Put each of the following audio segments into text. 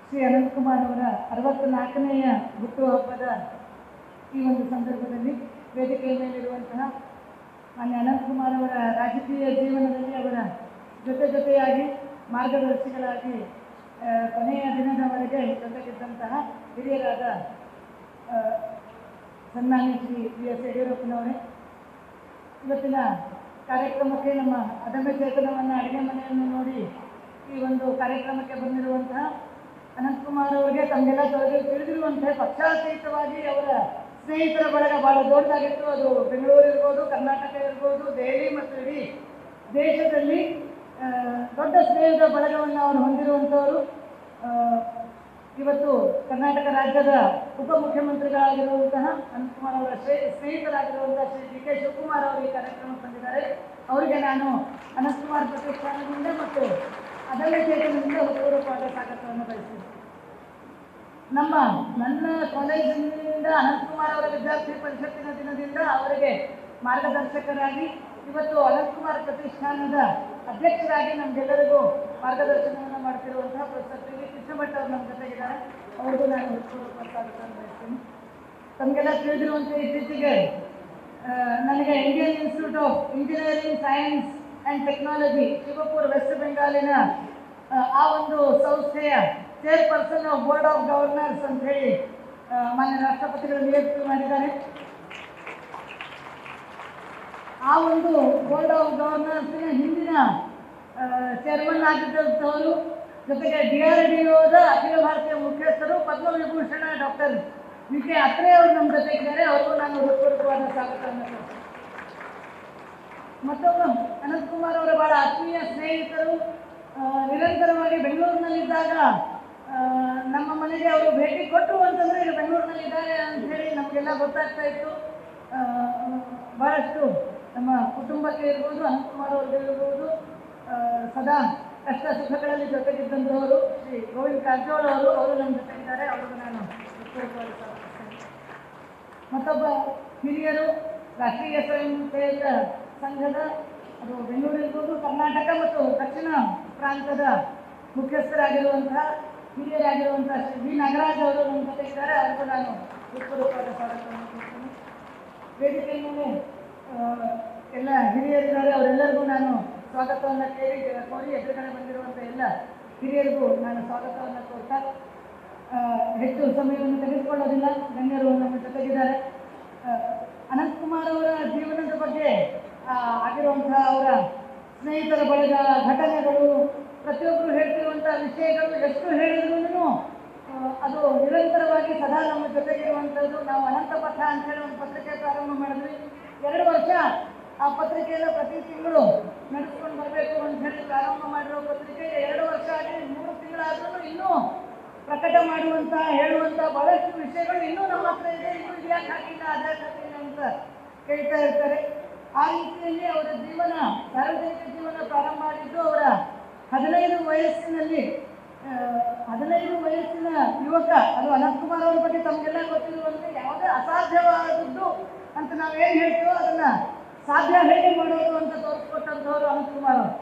ಶ್ರೀ ಅನಂತಕುಮಾರ್ ಅವರ ಅರವತ್ತ ನಾಲ್ಕನೆಯ ಹುಟ್ಟುಹಬ್ಬದ ಈ ಒಂದು ಸಂದರ್ಭದಲ್ಲಿ ವೇದಿಕೆಯ ಮೇಲಿರುವಂತಹ ಮಾನ್ಯ ಅನಂತಕುಮಾರ್ ಅವರ ರಾಜಕೀಯ ಜೀವನದಲ್ಲಿ ಅವರ ಜೊತೆ ಜೊತೆಯಾಗಿ ಮಾರ್ಗದರ್ಶಿಗಳಾಗಿ ಆ, ಕೊನೆಯ ದಿನದವರೆಗೆ ಜೊತೆಗಿದ್ದಂತಹ ಹಿರಿಯರಾದ ಆ, ಸನ್ಮಾನ್ಯ ಶ್ರೀ ಬಿ ಎಸ್ ಯಡಿಯೂರಪ್ಪನವರೇ ಇವತ್ತಿನ ಕಾರ್ಯಕ್ರಮಕ್ಕೆ ನಮ್ಮ ಅದಮ್ಯ ಚೇತನವನ್ನು ಅಡುಗೆ ಮನೆಯನ್ನು ನೋಡಿ ಈ ಒಂದು ಕಾರ್ಯಕ್ರಮಕ್ಕೆ ಬಂದಿರುವಂತಹ ಅನಂತಕುಮಾರ್ ಅವರಿಗೆ ತಮಗೆಲ್ಲ ತೊಳೆದು ತಿಳಿದಿರುವಂತಹ ಪಕ್ಷಾತೀತವಾಗಿ ಅವರ ಸ್ನೇಹಿತರ ಬಳಗ ಭಾಳ ದೊಡ್ಡದಾಗಿತ್ತು ಅದು ಬೆಂಗಳೂರು ಇರ್ಬೋದು ಕರ್ನಾಟಕ ಇರ್ಬೋದು ದೆಹಲಿ ಮತ್ತು ಇಡೀ ದೇಶದಲ್ಲಿ ಆ, ದೊಡ್ಡ ಸ್ನೇಹದ ಬಳಗವನ್ನು ಅವರು ಹೊಂದಿರುವಂಥವರು ಆ, ಇವತ್ತು ಕರ್ನಾಟಕ ರಾಜ್ಯದ ಉಪಮುಖ್ಯಮಂತ್ರಿಗಳಾಗಿರುವಂತಹ ಅನಂತಕುಮಾರ್ ಅವರ ಶ್ರೇ ಸ್ನೇಹಿತರಾಗಿರುವಂತಹ ಶ್ರೀ ಡಿ ಕೆ ಶಿವಕುಮಾರ್ ಅವರು ಈ ಕಾರ್ಯಕ್ರಮಕ್ಕೆ ಬಂದಿದ್ದಾರೆ ಅವರಿಗೆ ನಾನು ಅನಂತಕುಮಾರ್ ಪ್ರತಿಷ್ಠಾನದಿಂದ ಮತ್ತು ಅದರ ಚೇತನದಿಂದ ಹೃತ್ಪೂರ್ವಕವಾದ ಸ್ವಾಗತವನ್ನು ಬಯಸ್ತೀನಿ ನಮ್ಮ ನನ್ನ ಕಾಲೇಜಿನಿಂದ ಅನಂತಕುಮಾರ್ ಅವರ ವಿದ್ಯಾರ್ಥಿ ಪರಿಷತ್ತಿನ ದಿನದಿಂದ ಅವರಿಗೆ ಮಾರ್ಗದರ್ಶಕರಾಗಿ ಇವತ್ತು ಅನಂತಕುಮಾರ್ ಪ್ರತಿಷ್ಠಾನದ ಅಧ್ಯಕ್ಷರಾಗಿ ನಮಗೆಲ್ಲರಿಗೂ ಮಾರ್ಗದರ್ಶನವನ್ನು ಮಾಡ್ತಿರುವಂತಹ ಪ್ರೊಫೆಸರ್ ಪಿ ವಿ ಕೃಷ್ಣಭಟ್ ಅವರು ನಮ್ಮ ಜೊತೆಗಿದ್ದಾರೆ ಅವ್ರಿಗೂ ನಾನು ಹೃತ್ಪೂರ್ವಕ ಸ್ವಾಗತವನ್ನು ಬಯಸ್ತೀನಿ ತಮಗೆಲ್ಲ ತಿಳಿದಿರುವಂತೆ ಇತ್ತೀಚೆಗೆ ಆ, ನನಗೆ Indian institute of engineering science and technology Shibpur west ಬೆಂಗಾಲಿನ ಆ, ಆ ಒಂದು ಸಂಸ್ಥೆಯ chairperson of board of governors ಅಂತ ಹೇಳಿ ಆ, ಮಾನ್ಯ ರಾಷ್ಟ್ರಪತಿಗಳು ನಿಯುಕ್ತಿ ಮಾಡಿದ್ದಾರೆ ಆ ಒಂದು ಬೋರ್ಡ್ ಆಫ್ ಗವರ್ನರ್ಸ್ನ ಹಿಂದಿನ ಚೇರ್ಮನ್ ಆಗಿದ್ದಂಥವರು ಜೊತೆಗೆ ಡಿ ಆರ್ ಡಿ ಒದ ಅಖಿಲ ಭಾರತೀಯ ಮುಖ್ಯಸ್ಥರು Padma Vibhushan doctor V K Atre ಅವರು ನಮ್ಮ ಜೊತೆಗಿದ್ದಾರೆ ಅವ್ರಿಗೂ ನಾನು ಹೃತ್ಪೂರ್ವಕವಾದ ಸ್ವಾಗತವನ್ನು ಕೋರ್ತೀನಿ. ಮತ್ತೊಬ್ಬ ಅನಂತಕುಮಾರ್ ಅವರ ಬಹಳ ಆತ್ಮೀಯ ಸ್ನೇಹಿತರು ಆ, ನಿರಂತರವಾಗಿ ಬೆಂಗಳೂರಿನಲ್ಲಿದ್ದಾಗ ಆ, ನಮ್ಮ ಮನೆಗೆ ಅವರು ಭೇಟಿ ಕೊಟ್ಟರು ಅಂತಂದರೆ ಈಗ ಬೆಂಗಳೂರಿನಲ್ಲಿದ್ದಾರೆ ಅಂತ ಹೇಳಿ ನಮಗೆಲ್ಲ ಗೊತ್ತಾಗ್ತಾ ಇತ್ತು ಆ, ಬಹಳಷ್ಟು ನಮ್ಮ ಕುಟುಂಬಕ್ಕೆ ಇರ್ಬೋದು ಅನಂತಕುಮಾರ್ ಅವ್ರಿಗೆ ಇರ್ಬೋದು ಆ, ಸದಾ ಕಷ್ಟ ಸುಖಗಳಲ್ಲಿ ಜೊತೆಗಿದ್ದಂಥವರು ಶ್ರೀ ಗೋವಿಂದ ಕಾರಜೋಳ ಅವರು ಅವರು ನಮ್ಮ ಜೊತೆಗಿದ್ದಾರೆ ಅವ್ರಿಗೂ ನಾನು ಹೃತ್ಪೂರ್ವಕವಾಗಿ ಸ್ವಾಗತಿಸ್ತೇನೆ ಮತ್ತೊಬ್ಬ ಹಿರಿಯರು ರಾಷ್ಟ್ರೀಯ ಸ್ವಯಂ ಸೇವಕ ಸಂಘದ ಅದು ಬೆಂಗಳೂರು ಇರ್ಬೋದು ಕರ್ನಾಟಕ ಮತ್ತು ದಕ್ಷಿಣ ಪ್ರಾಂತದ ಮುಖ್ಯಸ್ಥರಾಗಿರುವಂತಹ ಹಿರಿಯರಾಗಿರುವಂತಹ ಶ್ರೀ ವಿ ನಾಗರಾಜ್ ಅವರು ನಮ್ಮ ಜೊತೆ ಇದ್ದಾರೆ ಅವ್ರಿಗೂ ನಾನು ಹೃತ್ಪೂರ್ವಕವಾದ ಸ್ವಾಗತವನ್ನು ಕೊಡ್ತೀನಿ ವೇದಿಕೆ ಮೇಲೆ ಆ, ಎಲ್ಲ ಹಿರಿಯರಿದ್ದಾರೆ ಅವರೆಲ್ಲರಿಗೂ ನಾನು ಸ್ವಾಗತವನ್ನು ಕೇಳಿ ಕೋರಿ ಎದುರುಗಡೆ ಬಂದಿರುವಂಥ ಎಲ್ಲ ಹಿರಿಯರಿಗೂ ನಾನು ಸ್ವಾಗತವನ್ನು ಕೊಡ್ತಾ ಆ, ಹೆಚ್ಚು ಸಮಯವನ್ನು ತೆಗೆದುಕೊಳ್ಳೋದಿಲ್ಲ ಗಣ್ಯರು ನಮ್ಮ ಜೊತೆಗಿದ್ದಾರೆ ಆ, ಅನಂತಕುಮಾರ್ ಅವರ ಜೀವನದ ಬಗ್ಗೆ ಆ, ಆಗಿರುವಂತಹ ಅವರ ಸ್ನೇಹಿತರ ಬಳಗ ಘಟನೆಗಳು ಪ್ರತಿಯೊಬ್ಬರು ಹೇಳ್ತಿರುವಂಥ ವಿಷಯಗಳು ಎಷ್ಟು ಹೇಳಿದ್ರು ಅದು ನಿರಂತರವಾಗಿ ಸದಾ ನಮ್ಮ ಜೊತೆಗಿರುವಂಥದ್ದು ನಾವು ಅನಂತ ಪಥ ಅಂತ ಹೇಳಿ ಒಂದು ಪತ್ರಿಕೆ ಪ್ರಾರಂಭ ಮಾಡಿದ್ವಿ ಎರಡು ವರ್ಷ ಆ ಪತ್ರಿಕೆಯನ್ನು ಪ್ರತಿ ತಿಂಗಳು ನಡೆಸ್ಕೊಂಡು ಬರಬೇಕು ಅಂತ ಹೇಳಿ ಪ್ರಾರಂಭ ಮಾಡಿರೋ ಪತ್ರಿಕೆ ಎರಡು ವರ್ಷ ಆಗಿ ಮೂರು ತಿಂಗಳಾದ್ರೂ ಇನ್ನೂ ಪ್ರಕಟ ಮಾಡುವಂತ ಹೇಳುವಂತ ಬಹಳಷ್ಟು ವಿಷಯಗಳು ಇನ್ನೂ ನಮ್ಮ ಹತ್ರ ಇದೆ ಇನ್ನೂ ಇದ್ಯಾಕೆ ಹಾಕಿಲ್ಲ ಅದ್ಯಾಕೆ ಹಾಕಿಲ್ಲ ಅಂತ ಕೇಳ್ತಾ ಇರ್ತಾರೆ ಆ ರೀತಿಯಲ್ಲಿ ಅವರ ಜೀವನ ಸಾರ್ವಜನಿಕ ಜೀವನ ಪ್ರಾರಂಭ ಆಗಿದ್ದು ಅವರ ಹದಿನೈದು ವಯಸ್ಸಿನಲ್ಲಿ ಆ, ಹದಿನೈದು ವಯಸ್ಸಿನ ಯುವಕ ಅದು ಅನಂತಕುಮಾರ್ ಅವ್ರ ಬಗ್ಗೆ ತಮಗೆಲ್ಲ ಗೊತ್ತಿರುವಂತೆ ಯಾವುದೇ ಅಸಾಧ್ಯವಾದದ್ದು ಅಂತ ನಾವೇನು ಹೇಳ್ತೀವೋ ಅದನ್ನ ಸಾಧ್ಯ ಹೇಗೆ ಮಾಡೋದು ಅಂತ ತೋರಿಸ್ಕೊಟ್ಟಂಥವ್ರು ಅನಂತಕುಮಾರ್ ಅವರು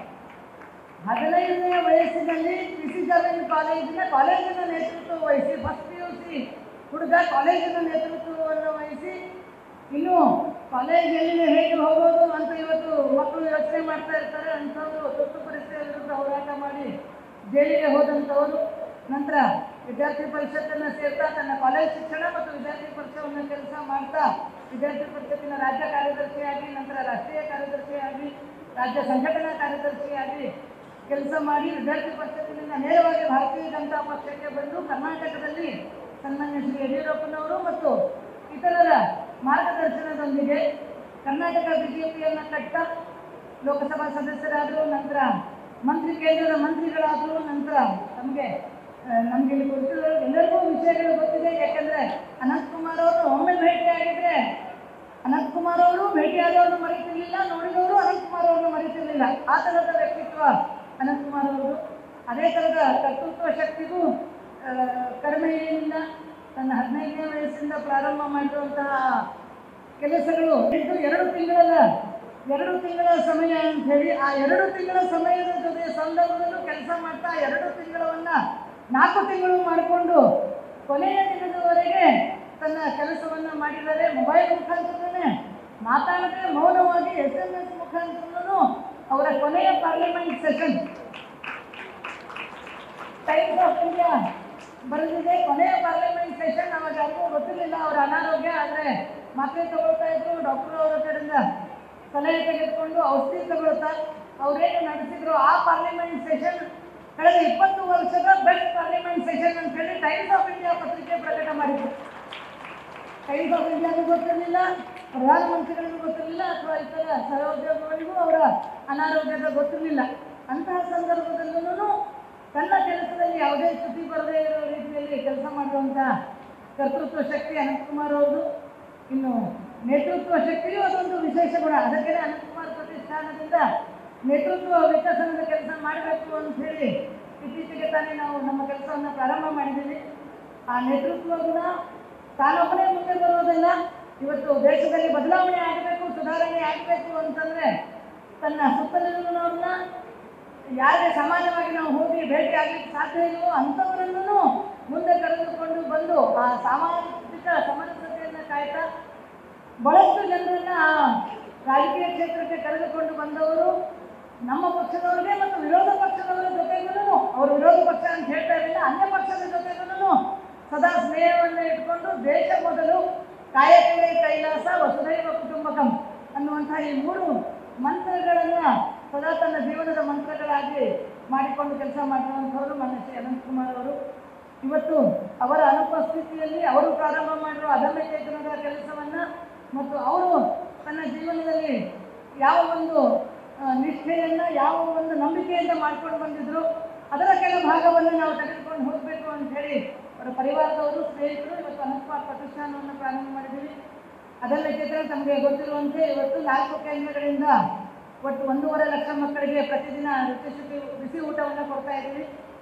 ಹದಿನೈದನೆಯ ವಯಸ್ಸಿನಲ್ಲಿ ಪಿಸಿ ಜಾವೇರಿ ಕಾಲೇಜಿನ ಕಾಲೇಜಿನ ನೇತೃತ್ವ ವಹಿಸಿ ಫಸ್ಟ್ ಪಿ ಯು ಸಿ ಹುಡುಗ ಕಾಲೇಜಿನ ನೇತೃತ್ವವನ್ನು ವಹಿಸಿ ಇನ್ನು ಕಾಲೇಜಲ್ಲಿ ಹೇಗೆ ಹೋಗೋದು ಅಂತ ಇವತ್ತು ಮಕ್ಕಳು ಯೋಚನೆ ಮಾಡ್ತಾ ಇರ್ತಾರೆ ಅಂಥವ್ರು ತುರ್ತು ಪರಿಸ್ಥಿತಿಯ ವಿರುದ್ಧ ಹೋರಾಟ ಮಾಡಿ ಜೈಲಿಗೆ ಹೋದಂಥವರು ನಂತರ ವಿದ್ಯಾರ್ಥಿ ಪರಿಷತ್ತನ್ನು ಸೇರ್ತಾ ತನ್ನ ಕಾಲೇಜ್ ಶಿಕ್ಷಣ ಮತ್ತು ವಿದ್ಯಾರ್ಥಿ ಪರಿಷವನ್ನು ಕೆಲಸ ಮಾಡ್ತಾ ವಿದ್ಯಾರ್ಥಿ ಪರಿಷತ್ತಿನ ರಾಜ್ಯ ಕಾರ್ಯದರ್ಶಿಯಾಗಿ ನಂತರ ರಾಷ್ಟ್ರೀಯ ಕಾರ್ಯದರ್ಶಿಯಾಗಿ ರಾಜ್ಯ ಸಂಘಟನಾ ಕಾರ್ಯದರ್ಶಿಯಾಗಿ ಕೆಲಸ ಮಾಡಿ ವಿದ್ಯಾರ್ಥಿ ಪರಿಷತ್ತಿನಿಂದ ನೇರವಾಗಿ ಭಾರತೀಯ ಜನತಾ ಪಕ್ಷಕ್ಕೆ ಬಂದು ಕರ್ನಾಟಕದಲ್ಲಿ ಸನ್ಮಾನ್ಯ ಶ್ರೀ ಯಡಿಯೂರಪ್ಪನವರು ಮತ್ತು ಇತರರ ಮಾರ್ಗದರ್ಶನದೊಂದಿಗೆ ಕರ್ನಾಟಕ ಬಿಜೆಪಿಯನ್ನು ಕಟ್ಟ ಲೋಕಸಭಾ ಸದಸ್ಯರಾದರು ನಂತರ ಮಂತ್ರಿ ಕೇಂದ್ರದ ಮಂತ್ರಿಗಳಾದರು ನಂತರ ನಮಗೆ ನಮಗೆ ಇಲ್ಲಿ ಗೊತ್ತಿರೋ ಎಲ್ಲರಿಗೂ ವಿಷಯಗಳು ಗೊತ್ತಿದೆ ಯಾಕೆಂದರೆ ಅನಂತಕುಮಾರ್ ಅವರು ಒಮ್ಮೆ ಭೇಟಿಯಾಗಿದ್ರೆ ಅನಂತಕುಮಾರ್ ಅವರು ಭೇಟಿಯಾದವ್ರನ್ನು ಮರೀತಿರ್ಲಿಲ್ಲ ನೋಡಿದವರು ಅನಂತಕುಮಾರ್ ಅವ್ರನ್ನ ಮರೀತಿರ್ಲಿಲ್ಲ ಆ ಥರದ ವ್ಯಕ್ತಿತ್ವ ಅನಂತಕುಮಾರ್ ಅವರು ಅದೇ ಥರದ ಕರ್ತೃತ್ವ ಶಕ್ತಿಗೂ ಆ, ಕಡಿಮೆ ಏನಿಲ್ಲ ತನ್ನ ಹದಿನೈದನೇ ವಯಸ್ಸಿಂದ ಪ್ರಾರಂಭ ಮಾಡಿರುವಂತಹ ಕೆಲಸಗಳು ಇದು ಎರಡು ತಿಂಗಳ ಎರಡು ತಿಂಗಳ ಸಮಯ ಅಂತ ಹೇಳಿ ಆ ಎರಡು ತಿಂಗಳ ಸಮಯದ ಜೊತೆ ಸಂದರ್ಭದಲ್ಲೂ ಕೆಲಸ ಮಾಡ್ತಾ ಎರಡು ತಿಂಗಳವನ್ನ ನಾಲ್ಕು ತಿಂಗಳು ಮಾಡಿಕೊಂಡು ಕೊನೆಯ ದಿನದವರೆಗೆ ತನ್ನ ಕೆಲಸವನ್ನು ಮಾಡಿದರೆ ಮೊಬೈಲ್ ಮುಖಾಂತರನೇ ಮಾತಾಡದೆ ಮೌನವಾಗಿ ಎಸ್ ಎಂ ಎಸ್ ಮುಖಾಂತರನೂ ಅವರ ಕೊನೆಯ parliament session Times of India ಬರೆದಿದೆ ಕೊನೆಯ ಪಾರ್ಲಿಮೆಂಟ್ ಸೆಷನ್ ಅವಾಗ ಯಾರಿಗೂ ಗೊತ್ತಿರಲಿಲ್ಲ ಅವರ ಅನಾರೋಗ್ಯ ಆದರೆ ಮಾತ್ರೆ ತಗೊಳ್ತಾ ಇದ್ರು ಡಾಕ್ಟರ್ ಅವರ ಕಡೆಯಿಂದ ಸಲಹೆ ತೆಗೆದುಕೊಂಡು ಔಷಧಿ ತಗೊಳ್ತಾ ಅವರೇನು ನಡೆಸಿದ್ರು ಆ ಪಾರ್ಲಿಮೆಂಟ್ ಸೆಷನ್ ಕಳೆದ ಇಪ್ಪತ್ತು ವರ್ಷದ ಬೆಸ್ಟ್ ಪಾರ್ಲಿಮೆಂಟ್ ಸೆಷನ್ ಅಂತ ಹೇಳಿ ಟೈಮ್ಸ್ ಆಫ್ ಇಂಡಿಯಾ ಪತ್ರಿಕೆ ಪ್ರಕಟ ಮಾಡಿದ್ರು ಟೈಮ್ಸ್ ಆಫ್ ಇಂಡಿಯಾಗೂ ಗೊತ್ತಿರಲಿಲ್ಲ ಪ್ರಧಾನಮಂತ್ರಿಗಳಿಗೂ ಗೊತ್ತಿರಲಿಲ್ಲ ಅಥವಾ ಇತರ ಸಹೋದ್ಯೋಗಿಗಳಿಗೂ ಅವರ ಅನಾರೋಗ್ಯದ ಗೊತ್ತಿರಲಿಲ್ಲ ಅಂತಹ ಸಂದರ್ಭದಲ್ಲೂ ತನ್ನ ಕೆಲಸದಲ್ಲಿ ಯಾವುದೇ ಚ್ಯುತಿ ಬರದೇ ಇರೋ ರೀತಿಯಲ್ಲಿ ಕೆಲಸ ಮಾಡುವಂಥ ಕರ್ತೃತ್ವ ಶಕ್ತಿ ಅನಂತಕುಮಾರ್ ಅವ್ರದ್ದು ಇನ್ನು ನೇತೃತ್ವ ಶಕ್ತಿಯೂ ಅದೊಂದು ವಿಶೇಷ ಗುಣ ಅದಕ್ಕೆ ಅನಂತಕುಮಾರ್ ಪ್ರತಿಷ್ಠಾನದಿಂದ ನೇತೃತ್ವ ವಿಕಸನದ ಕೆಲಸ ಮಾಡಬೇಕು ಅಂತ ಹೇಳಿ ಇತ್ತೀಚೆಗೆ ತಾನೇ ನಾವು ನಮ್ಮ ಕೆಲಸವನ್ನು ಪ್ರಾರಂಭ ಮಾಡಿದ್ದೀವಿ ಆ ನೇತೃತ್ವ ಗುಣ ತಾನೊಬ್ಬನೇ ಮುಂದೆ ಬರೋದಲ್ಲ ಇವತ್ತು ದೇಶದಲ್ಲಿ ಬದಲಾವಣೆ ಆಗಬೇಕು ಸುಧಾರಣೆ ಆಗಬೇಕು ಅಂತಂದ್ರೆ ತನ್ನ ಸುತ್ತಲಿನವ್ರನ್ನ ಯಾರಿಗೆ ಸಮಾಜವಾಗಿ ನಾವು ಹೋಗಿ ಭೇಟಿ ಆಗ್ಲಿಕ್ಕೆ ಸಾಧ್ಯ ಇಲ್ವೋ ಅಂಥವರನ್ನು ಮುಂದೆ ಕರೆದುಕೊಂಡು ಬಂದು ಆ ಸಾಮಾಜಿಕ ಸಮರಸತೆಯನ್ನು ಕಾಯ್ತಾ ಬಹಳಷ್ಟು ಜನರನ್ನ ಆ ರಾಜಕೀಯ ಕ್ಷೇತ್ರಕ್ಕೆ ಕರೆದುಕೊಂಡು ಬಂದವರು ನಮ್ಮ ಪಕ್ಷದವರಿಗೆ ಮತ್ತು ವಿರೋಧ ಪಕ್ಷದವರ ಜೊತೆಗೂ ಅವರು ವಿರೋಧ ಪಕ್ಷ ಅಂತ ಹೇಳ್ತಾ ಇರಲಿಲ್ಲ ಅನ್ಯ ಪಕ್ಷದ ಜೊತೆಗೂ ಸದಾ ಸ್ನೇಹವನ್ನು ಇಟ್ಕೊಂಡು ದೇಶ ಮೊದಲು ಕಾಯಕವೇ ಕೈಲಾಸ ವಸುದೈವ ಕುಟುಂಬಕಂ ಅನ್ನುವಂತಹ ಈ ಮೂರು ಮಂತ್ರಗಳನ್ನ ಸದಾ ತನ್ನ ಜೀವನದ ಮಂತ್ರಗಳಾಗಿ ಮಾಡಿಕೊಂಡು ಕೆಲಸ ಮಾಡಿರುವಂಥವರು ಮಾನ್ಯ ಶ್ರೀ ಅನಂತಕುಮಾರ್ ಅವರು ಇವತ್ತು ಅವರ ಅನುಪಸ್ಥಿತಿಯಲ್ಲಿ ಅವರು ಪ್ರಾರಂಭ ಮಾಡಿರುವ ಅದಮ್ಯ ಚೇತನದ ಕೆಲಸವನ್ನ ಮತ್ತು ಅವರು ತನ್ನ ಜೀವನದಲ್ಲಿ ಯಾವ ಒಂದು ಆ, ನಿಷ್ಠೆಯನ್ನ ಯಾವ ಒಂದು ನಂಬಿಕೆಯಿಂದ ಮಾಡ್ಕೊಂಡು ಬಂದಿದ್ರು ಅದರ ಕೆಲ ಭಾಗವನ್ನು ನಾವು ತೆಗೆದುಕೊಂಡು ಹೋಗಬೇಕು ಅಂತ ಹೇಳಿ ಅವರ ಪರಿವಾರದವರು ಸ್ನೇಹಿತರು ಇವತ್ತು ಅನಂತಕುಮಾರ್ ಪ್ರತಿಷ್ಠಾನವನ್ನು ಪ್ರಾರಂಭ ಮಾಡಿದ್ದೀವಿ ಅದೆಲ್ಲ ಚೇತನ ತಮಗೆ ಗೊತ್ತಿರುವಂತೆ ಇವತ್ತು ನಾಲ್ಕು ಕೇಂದ್ರಗಳಿಂದ ಒಟ್ಟು ಒಂದೂವರೆ ಲಕ್ಷ ಮಕ್ಕಳಿಗೆ ಪ್ರತಿದಿನ ರುಚಿ ಶುಚಿ ಬಿಸಿ ಊಟವನ್ನು ಕೊಡ್ತಾ ಇದ್ದೀವಿ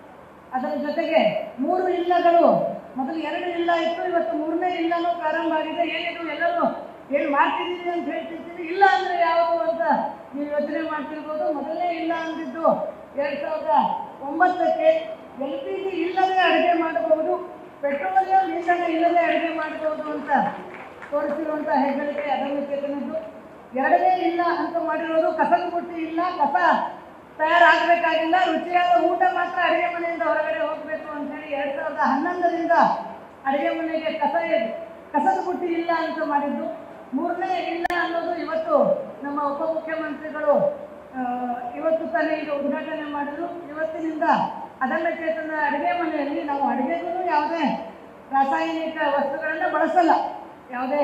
ಅದರ ಜೊತೆಗೆ ಮೂರು ಇಲ್ಲಗಳು ಮೊದಲು ಎರಡು ಇಲ್ಲ ಇತ್ತು ಇವತ್ತು ಮೂರನೇ ಇಲ್ಲನೂ ಪ್ರಾರಂಭ ಆಗಿದೆ ಏನಿದು ಎಲ್ಲರೂ ಏನು ಮಾಡ್ತಿದ್ದೀವಿ ಅಂತ ಹೇಳ್ತಿರ್ತೀವಿ ಇಲ್ಲ ಅಂದರೆ ಯಾವುದು ಅಂತ ನೀವು ಯೋಚನೆ ಮಾಡ್ತಿರ್ಬೋದು ಮೊದಲನೇ ಇಲ್ಲ ಅಂದಿದ್ದು ಎರಡು ಸಾವಿರದ ಒಂಬತ್ತಕ್ಕೆ ಎಲ್ ಪಿ ಜಿ ಇಲ್ಲದೆ ಅಡುಗೆ ಮಾಡಬಹುದು ಪೆಟ್ರೋಲಿಯಂ ಇಂಧನ ಇಲ್ಲದೆ ಅಡುಗೆ ಮಾಡಬಹುದು ಅಂತ ತೋರಿಸಿರುವಂಥ ಹೆಗ್ಗಳಿಕೆ ಅದನ್ನು ಚೇತನದ್ದು ಎರಡನೇ ಇಲ್ಲ ಅಂತ ಮಾಡಿರೋದು ಕಸದ ಬುಟ್ಟಿ ಇಲ್ಲ ಕಸ ತಯಾರಾಗಬೇಕಾಗಿಲ್ಲ ರುಚಿಯಾದ ಊಟ ಮಾತ್ರ ಅಡುಗೆ ಮನೆಯಿಂದ ಹೊರಗಡೆ ಹೋಗಬೇಕು ಅಂತ ಹೇಳಿ ಎರಡು ಸಾವಿರದ ಹನ್ನೊಂದರಿಂದ ಅಡುಗೆ ಮನೆಗೆ ಕಸ ಇದೆ ಕಸದ ಬುಟ್ಟಿ ಇಲ್ಲ ಅಂತ ಮಾಡಿದ್ದು ಮೂರನೇ ಇಲ್ಲ ಅನ್ನೋದು ಇವತ್ತು ನಮ್ಮ ಉಪಮುಖ್ಯಮಂತ್ರಿಗಳು ಆ, ಇವತ್ತು ತಾನೇ ಈಗ ಉದ್ಘಾಟನೆ ಮಾಡಿದ್ರು ಇವತ್ತಿನಿಂದ ಅದನ್ನ ಚೇತನ ಅಡುಗೆ ಮನೆಯಲ್ಲಿ ನಾವು ಅಡುಗೆಗೂ ಯಾವುದೇ ರಾಸಾಯನಿಕ ವಸ್ತುಗಳನ್ನು ಬಳಸಲ್ಲ ಯಾವುದೇ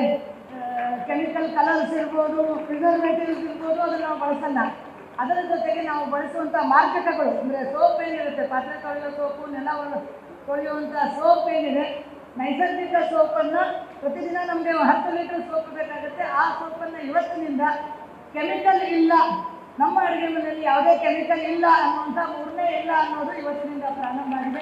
ಕೆಮಿಕಲ್ ಕಲರ್ಸ್ ಇರ್ಬೋದು ಪ್ರಿಸರ್ವೇಟಿವ್ಸ್ ಇರ್ಬೋದು ಅದನ್ನು ನಾವು ಬಳಸಲ್ಲ ಅದರ ಜೊತೆಗೆ ನಾವು ಬಳಸುವಂಥ ಮಾರ್ಜಕಗಳು ಅಂದರೆ ಸೋಪ್ ಏನಿರುತ್ತೆ ಪಾತ್ರೆ ತೊಳೆಯೋ ಸೋಪು ನೆಲವನ್ನು ತೊಳೆಯುವಂಥ ಸೋಪ್ ಏನಿದೆ ನೈಸರ್ಗಿಕ ಸೋಪನ್ನು ಪ್ರತಿದಿನ ನಮಗೆ ಹತ್ತು ಲೀಟರ್ ಸೋಪ್ ಬೇಕಾಗುತ್ತೆ ಆ ಸೋಪನ್ನು ಇವತ್ತಿನಿಂದ ಕೆಮಿಕಲ್ ಇಲ್ಲ ನಮ್ಮ ಅಡುಗೆ ಮನೆಯಲ್ಲಿ ಯಾವುದೇ ಕೆಮಿಕಲ್ ಇಲ್ಲ ಅನ್ನುವಂಥ ಮೂರನೇ ಇಲ್ಲ ಅನ್ನೋದು ಇವತ್ತಿನಿಂದ ಪ್ರಾರಂಭ ಆಗಿದೆ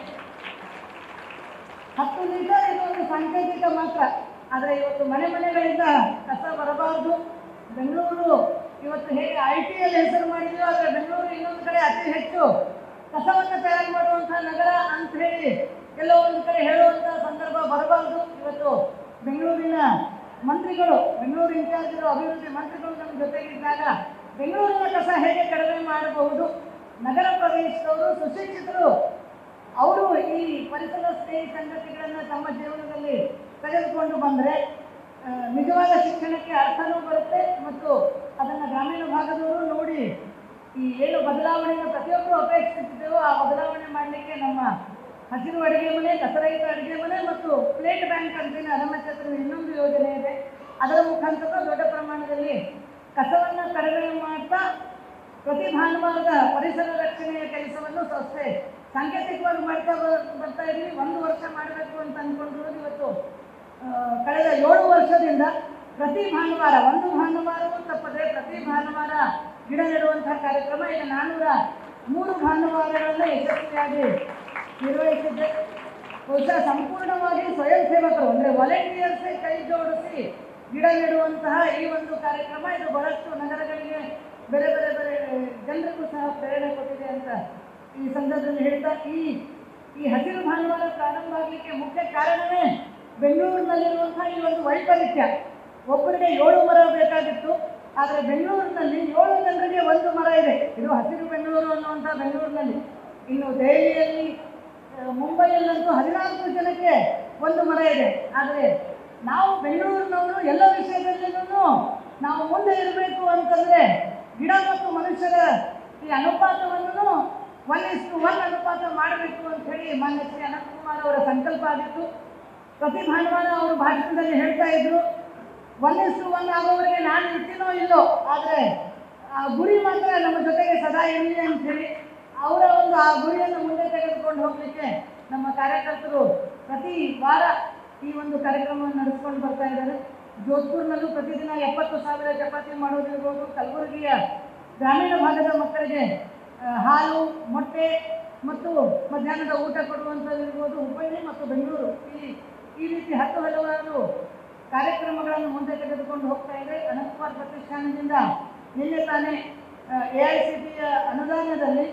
ಹತ್ತು ಲೀಟರ್ ಇದು ಒಂದು ಸಾಂಕೇತಿಕ ಮಾತ್ರ ಆದರೆ ಇವತ್ತು ಮನೆ ಮನೆಗಳಿಂದ ಕಸ ಬರಬಾರದು ಬೆಂಗಳೂರು ಇವತ್ತು ಹೇಗೆ ಐ ಟಿಯಲ್ಲಿ ಹೆಸರು ಮಾಡಿದೆಯೋ ಆದರೆ ಬೆಂಗಳೂರು ಇನ್ನೊಂದು ಕಡೆ ಅತಿ ಹೆಚ್ಚು ಕಸವನ್ನು ತಯಾರು ಮಾಡುವಂಥ ನಗರ ಅಂತ ಹೇಳಿ ಕೆಲವೊಂದು ಕಡೆ ಹೇಳುವಂಥ ಸಂದರ್ಭ ಬರಬಾರದು ಇವತ್ತು ಬೆಂಗಳೂರಿನ ಮಂತ್ರಿಗಳು ಬೆಂಗಳೂರು ಇನ್ಚಾರ್ಜ್ ಇರೋ ಅಭಿವೃದ್ಧಿ ಮಂತ್ರಿಗಳು ನಮ್ಮ ಜೊತೆಗಿದ್ದಾಗ ಬೆಂಗಳೂರಿನ ಕಸ ಹೇಗೆ ಕಡಿಮೆ ಮಾಡಬಹುದು ನಗರ ಪ್ರದೇಶದವರು ಸುಶಿಕ್ಷಿತರು ಅವರು ಈ ಪರಿಸರ ಸ್ನೇಹಿ ಸಂಗತಿಗಳನ್ನು ತಮ್ಮ ಜೀವನದಲ್ಲಿ ತೆಗೆದುಕೊಂಡು ಬಂದರೆ ನಿಜವಾದ ಶಿಕ್ಷಣಕ್ಕೆ ಅರ್ಥನೂ ಬರುತ್ತೆ ಮತ್ತು ಅದನ್ನು ಗ್ರಾಮೀಣ ಭಾಗದವರು ನೋಡಿ ಈ ಏನು ಬದಲಾವಣೆಯನ್ನು ಪ್ರತಿಯೊಬ್ಬರು ಅಪೇಕ್ಷಿಸಿದ್ದೇವೋ ಆ ಬದಲಾವಣೆ ಮಾಡಲಿಕ್ಕೆ ನಮ್ಮ ಹಸಿರು ಅಡುಗೆ ಮನೆ ಕಸರಹಿತ ಅಡುಗೆ ಮನೆ ಮತ್ತು ಪ್ಲೇಟ್ ಬ್ಯಾಂಕ್ ಅಂತೇಳಿ ಅದಮ್ಮ ಕ್ಷೇತ್ರದ ಇನ್ನೊಂದು ಯೋಜನೆ ಇದೆ ಅದರ ಮುಖಾಂತರ ದೊಡ್ಡ ಪ್ರಮಾಣದಲ್ಲಿ ಕಸವನ್ನು ಕಡಿಮೆ ಮಾಡ್ತಾ ಪ್ರತಿ ಭಾನುವಾರದ ಪರಿಸರ ರಕ್ಷಣೆಯ ಕೆಲಸವನ್ನು ಸಂಸ್ಥೆ ಸಾಂಕೇತಿಕವಾಗಿ ಮಾಡ್ತಾ ಬ- ಬರ್ತಾ ಇದ್ದೀವಿ ಒಂದು ವರ್ಷ ಮಾಡಬೇಕು ಅಂತ ಅಂದ್ಕೊಂಡಿರೋದು ಇವತ್ತು ಆ, ಕಳೆದ ಏಳು ವರ್ಷದಿಂದ ಪ್ರತಿ ಭಾನುವಾರ ಒಂದು ಭಾನುವಾರವೂ ತಪ್ಪದೆ ಪ್ರತಿ ಭಾನುವಾರ ಗಿಡ ನೆಡುವಂತಹ ಕಾರ್ಯಕ್ರಮ ಈಗ ನಾನ್ನೂರ ಮೂರು ಭಾನುವಾರಗಳನ್ನು ಯಶಸ್ವಿಯಾಗಿ ನಿರ್ವಹಿಸಿದ್ದೆ ಬಹುಶಃ ಸಂಪೂರ್ಣವಾಗಿ ಸ್ವಯಂ ಸೇವಕರು ಅಂದರೆ ವಾಲಂಟಿಯರ್ಸೇ ಕೈ ಜೋಡಿಸಿ ಗಿಡ ನೆಡುವಂತಹ ಈ ಒಂದು ಕಾರ್ಯಕ್ರಮ ಇದು ಬಹಳಷ್ಟು ನಗರಗಳಿಗೆ ಬೇರೆ ಬೇರೆ ಬೇರೆ ಜನರಿಗೂ ಸಹ ಪ್ರೇರಣೆ ಕೊಟ್ಟಿದೆ ಅಂತ ಈ ಸಂದರ್ಭದಲ್ಲಿ ಹೇಳ್ತಾ ಈ ಈ ಹಸಿರು ಭಾನುವಾರ ಪ್ರಾರಂಭ ಆಗಲಿಕ್ಕೆ ಮುಖ್ಯ ಕಾರಣವೇ ಬೆಂಗಳೂರಿನಲ್ಲಿರುವಂತಹ ಈ ಒಂದು ವೈಪರೀತ್ಯ ಒಬ್ಬರಿಗೆ ಏಳು ಮರ ಬೇಕಾಗಿತ್ತು ಆದರೆ ಬೆಂಗಳೂರಿನಲ್ಲಿ ಏಳು ಜನರಿಗೆ ಒಂದು ಮರ ಇದೆ ಇದು ಹಸಿರು ಬೆಂಗಳೂರು ಅನ್ನುವಂಥ ಬೆಂಗಳೂರಿನಲ್ಲಿ ಇನ್ನು ದೆಹಲಿಯಲ್ಲಿ ಆ, ಮುಂಬೈಯಲ್ಲಂತೂ ಹದಿನಾಲ್ಕು ಜನಕ್ಕೆ ಒಂದು ಮರ ಇದೆ ಆದರೆ ನಾವು ಬೆಂಗಳೂರಿನವರು ಎಲ್ಲ ವಿಷಯದಲ್ಲಿನೂ ನಾವು ಮುಂದೆ ಇರಬೇಕು ಅಂತಂದರೆ ಗಿಡ ಮತ್ತು ಮನುಷ್ಯರ ಈ ಅನುಪಾತವನ್ನು ಒನ್ ಇಸ್ಟು ಒನ್ ಅನುಪಾತ ಮಾಡಬೇಕು ಅಂತ ಹೇಳಿ ಮಾನ್ಯ ಶ್ರೀ ಅನಂತಕುಮಾರ್ ಅವರ ಸಂಕಲ್ಪ ಆಗಿತ್ತು ಪ್ರತಿ ಭಾನುವಾರ ಅವರು ಭಾಷಣದಲ್ಲಿ ಹೇಳ್ತಾ ಇದ್ರು ಒನ್ ಇಸ್ಟು ಒನ್ ಆಗೋವರೆಗೆ ನಾನು ಇರ್ತೀನೋ ಇಲ್ಲೋ ಆದರೆ ಆ ಗುರಿ ಮಾತ್ರ ನಮ್ಮ ಜೊತೆಗೆ ಸದಾ ಇರಲಿ ಅಂತ ಹೇಳಿ ಅವರ ಒಂದು ಆ ಗುರಿಯನ್ನು ಮುಂದೆ ತೆಗೆದುಕೊಂಡು ಹೋಗಲಿಕ್ಕೆ ನಮ್ಮ ಕಾರ್ಯಕರ್ತರು ಪ್ರತಿ ವಾರ ಈ ಒಂದು ಕಾರ್ಯಕ್ರಮವನ್ನು ನಡೆಸ್ಕೊಂಡು ಬರ್ತಾ ಇದ್ದಾರೆ ಜೋಧ್ಪುರ್ನಲ್ಲೂ ಪ್ರತಿದಿನ ಎಪ್ಪತ್ತು ಸಾವಿರ ಚಪಾತಿ ಮಾಡೋದಿರ್ಬೋದು ಕಲಬುರಗಿಯ ಗ್ರಾಮೀಣ ಭಾಗದ ಮಕ್ಕಳಿಗೆ ಆ, ಹಾಲು ಮೊಟ್ಟೆ ಮತ್ತು ಮಧ್ಯಾಹ್ನದ ಊಟ ಕೊಡುವಂಥದ್ದಿರ್ಬೋದು ಹುಬ್ಬಳ್ಳಿ ಮತ್ತು ಬೆಂಗಳೂರು ಈ ಈ ರೀತಿ ಹತ್ತು ಹಲವಾರು ಕಾರ್ಯಕ್ರಮಗಳನ್ನು ಮುಂದೆ ತೆಗೆದುಕೊಂಡು ಹೋಗ್ತಾ ಇದೆ ಅನಂತಕುಮಾರ್ ಪ್ರತಿಷ್ಠಾನದಿಂದ ನಿನ್ನೆ ತಾನೇ ಎ ಐ ಸಿ ಟಿಯ ಅನುದಾನದಲ್ಲಿ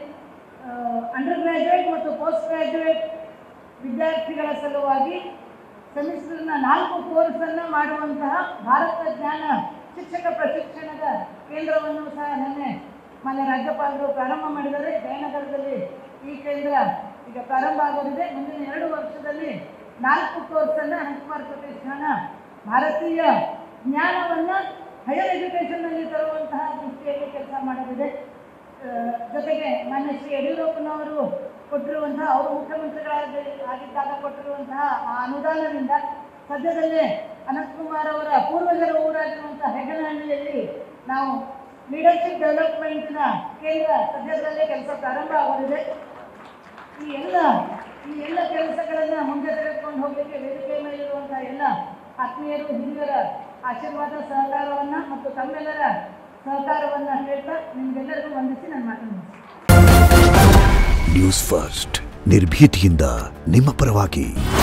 ಅಂಡರ್ ಗ್ರ್ಯಾಜುಯೇಟ್ ಮತ್ತು ಪೋಸ್ಟ್ ಗ್ರ್ಯಾಜುಯೇಟ್ ವಿದ್ಯಾರ್ಥಿಗಳ ಸಲುವಾಗಿ ಸೆಮಿಸ್ಟರ್ನ ನಾಲ್ಕು ಕೋರ್ಸನ್ನು ಮಾಡುವಂತಹ ಭಾರತ ಜ್ಞಾನ ಶಿಕ್ಷಕ ಪ್ರಶಿಕ್ಷಣದ ಕೇಂದ್ರವನ್ನು ಸಹ ನಿನ್ನೆ ಮಾನ್ಯ ರಾಜ್ಯಪಾಲರು ಪ್ರಾರಂಭ ಮಾಡಿದ್ದಾರೆ ಜಯನಗರದಲ್ಲಿ ಈ ಕೇಂದ್ರ ಈಗ ಪ್ರಾರಂಭ ಆಗೋದಿದೆ ಮುಂದಿನ ಎರಡು ವರ್ಷದಲ್ಲಿ ನಾಲ್ಕು ಕೋರ್ಸನ್ನು ಅನಂತಕುಮಾರ್ ಪ್ರತಿಷ್ಠಾನ ಭಾರತೀಯ ಜ್ಞಾನವನ್ನು ಹೈಯರ್ ಎಜುಕೇಷನ್ನಲ್ಲಿ ತರುವಂತಹ ದೃಷ್ಟಿಯಲ್ಲಿ ಕೆಲಸ ಮಾಡಲಿದೆ ಆ, ಜೊತೆಗೆ ಮಾನ್ಯ ಶ್ರೀ ಯಡಿಯೂರಪ್ಪನವರು ಕೊಟ್ಟಿರುವಂತಹ ಅವರು ಮುಖ್ಯಮಂತ್ರಿಗಳಾಗಿ ಆಗಿದ್ದಾಗ ಕೊಟ್ಟಿರುವಂತಹ ಆ ಅನುದಾನದಿಂದ ಸದ್ಯದಲ್ಲೇ ಅನಂತಕುಮಾರ್ ಅವರ ಪೂರ್ವಜರ ಊರಾಗಿರುವಂತಹ ಹೆಗನಹಳ್ಳಿಯಲ್ಲಿ ನಾವು ಲೀಡರ್ಶಿಪ್ ಡೆವಲಪ್ಮೆಂಟ್ನ ಕೇಂದ್ರ ಸದ್ಯದಲ್ಲೇ ಕೆಲಸ ಪ್ರಾರಂಭ ಆಗೋದಿದೆ ಈ ಎಲ್ಲ ಈ ಎಲ್ಲ ಕೆಲಸಗಳನ್ನು ಮುಂದೆ ತೆಗೆದುಕೊಂಡು ಹೋಗಲಿಕ್ಕೆ ವೇದಿಕೆ ಮೇಲಿರುವಂತಹ ಎಲ್ಲ ಆತ್ಮೀಯರು ಹಿರಿಯರ ಆಶೀರ್ವಾದ ಸಹಕಾರವನ್ನು ಮತ್ತು ತಮ್ಮೆಲ್ಲರ ಸಹಕಾರವನ್ನು ಹೇಳ್ತಾ ನಿಮಗೆಲ್ಲರಿಗೂ ವಂದಿಸಿ ನಾನು ಮಾತನಾಡ್ತೀನಿ ನ್ಯೂಸ್ ಫಸ್ಟ್ ನಿರ್ಭೀತಿಯಿಂದ ನಿಮ್ಮ ಪರವಾಗಿ